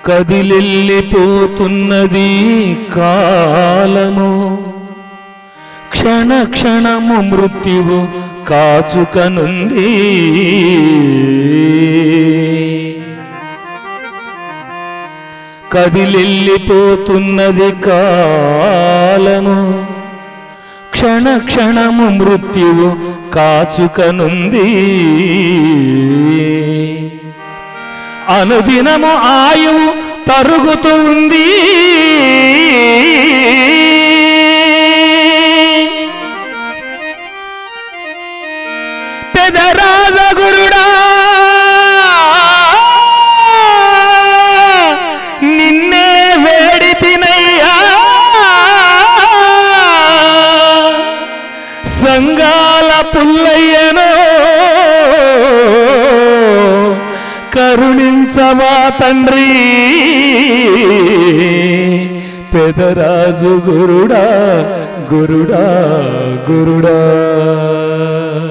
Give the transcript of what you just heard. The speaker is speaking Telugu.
కదిలెళ్ళిపోతున్నది కాలము క్షణ క్షణము మృత్యువు కాచుకనుంది కదిలెళ్ళిపోతున్నది కాలము క్షణ క్షణము మృత్యువు కాచుకనుంది అనుదినము ఆయువు తరుగుతూ ఉంది పెదరాజగురుడా నిన్నే వేడి తినయ్యా సంగాల పుల్లయ్యనో కరుణించవా తండ్రి పెదరాజు గురుడా గురుడా గురుడా